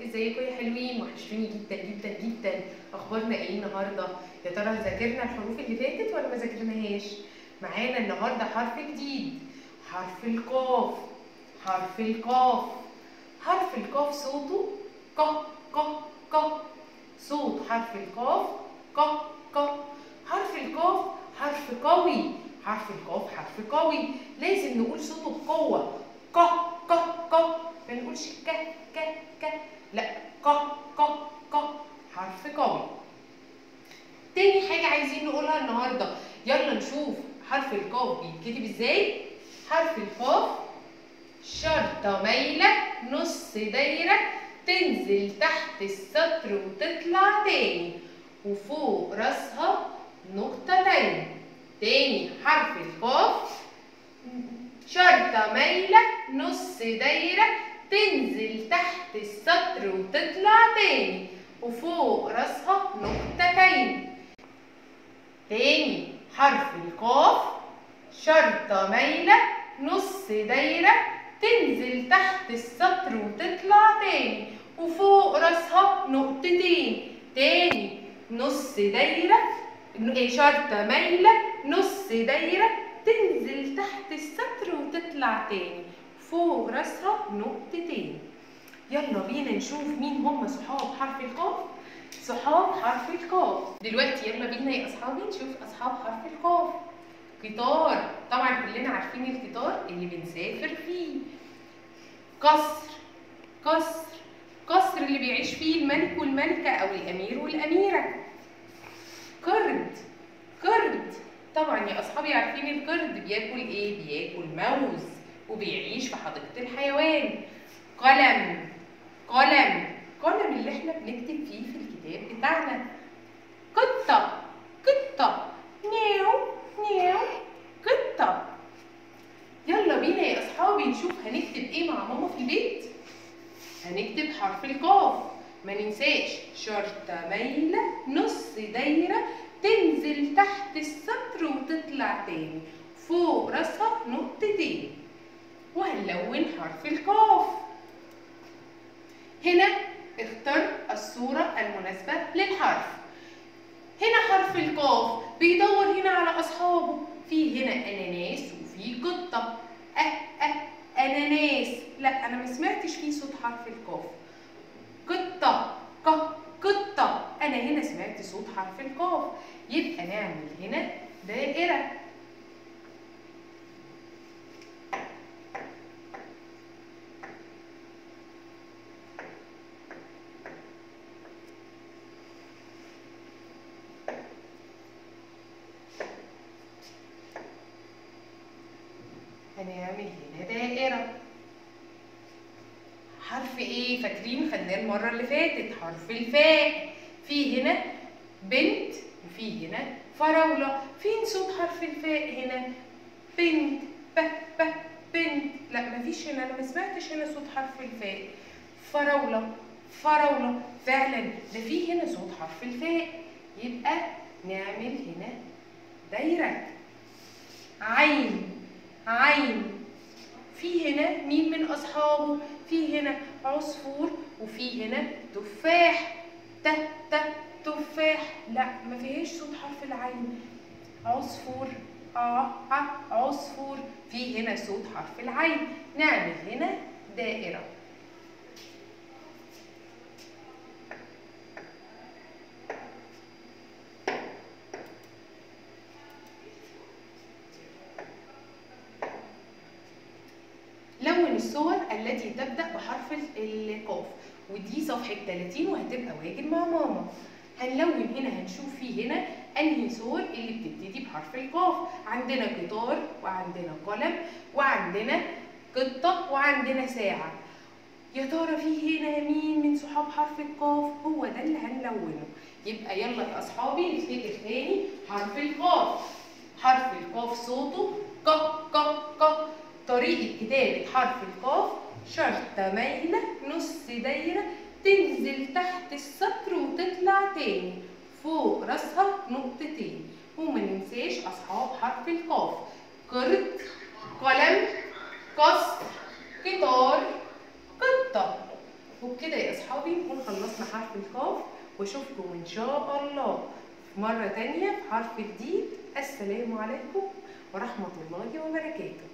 ازيكم يا حلوين وحشتوني جدا جدا جدا اخبارنا ايه النهارده يا ترى ذاكرنا الحروف اللي فاتت ولا ما ذاكرناهاش معانا النهارده حرف جديد حرف القاف حرف القاف حرف القاف صوته ق ق ق صوت حرف القاف ق ق حرف القاف حرف قوي حرف القاف حرف قوي لازم نقول صوته بقوه ق ق ق ما نقولش ك ك ك لا ق ق ق حرف قوي تاني حاجة عايزين نقولها النهاردة يلا نشوف حرف القاف بيتكتب ازاي حرف القاف شرطة مايلة نص دايرة تنزل تحت السطر وتطلع تاني وفوق راسها نقطتين تاني حرف القاف شرطة مايلة نص دايرة تنزل تحت السطر وتطلع تاني وفوق راسها نقطتين تاني حرف القاف شرطة مايلة نص دايرة تنزل تحت السطر وتطلع تاني وفوق راسها نقطتين تاني نص دايرة شرطة مايلة نص دايرة تنزل تحت السطر وتطلع تاني فوق راسها نقطتين يلا بينا نشوف مين هم صحاب حرف القاف صحاب حرف القاف دلوقتي يلا بينا يا اصحابي نشوف اصحاب حرف القاف قطار طبعا كلنا عارفين القطار اللي بنسافر فيه قصر قصر قصر اللي بيعيش فيه الملك والملكة أو الأمير والأميرة قرد قرد طبعا يا أصحابي عارفين القرد بياكل إيه؟ بياكل موز وبيعيش في حديقة الحيوان قلم قلم قلم اللي احنا بنكتب فيه في الكتاب بتاعنا قطة قطة نيو نيو قطة يلا بينا يا أصحابي نشوف هنكتب إيه مع ماما في البيت هنكتب حرف القاف ما ننساش شرطة مايلة نص دايرة تنزل تحت السطر وتطلع تاني فوق راسها نقطتين وهنلون حرف القاف هنا اختر الصورة المناسبة للحرف هنا حرف القاف بيدور هنا على أصحابه في هنا أناناس وفي قطة أه أه أناناس لا أنا ما سمعتش فيه صوت حرف القاف قطة ق قطة أنا هنا سمعت صوت حرف القاف يبقى نعمل هنا دائرة هنعمل هنا دائرة حرف ايه فاكرين خدناه المرة اللي فاتت حرف الفاء في هنا بنت وفي هنا فراولة فين صوت حرف الفاء هنا بنت ب ب بنت لا مفيش هنا انا ما سمعتش هنا صوت حرف الفاء فراولة فراولة فعلا ده في هنا صوت حرف الفاء يبقى نعمل هنا دايرة عين عين في هنا مين من أصحابه في هنا عصفور وفي هنا تفاح ت ت تفاح لا ما فيهاش صوت حرف العين عصفور ع ع عصفور في هنا صوت حرف العين نعمل هنا دائرة لون الصور التي تبدأ بحرف القاف ودي صفحة 30 وهتبقى واجب مع ماما هنلون هنا هنشوف فيه هنا انهي صور اللي بتبتدي بحرف القاف عندنا قطار وعندنا قلم وعندنا قطة وعندنا ساعة يا ترى في هنا مين من صحاب حرف القاف هو ده اللي هنلونه يبقى يلا يا اصحابي نفتكر تاني حرف القاف حرف القاف صوته ق ق ق طريقة كتابة حرف القاف شرطة مايلة نص دايرة تنزل تحت السطر وتطلع تاني فوق راسها نقطتين وما ننساش أصحاب حرف القاف قرد قلم قصر قطار قطة وبكده يا أصحابي واشوفكم ان شاء الله في مرة تانية في حرف جديد السلام عليكم ورحمة الله وبركاته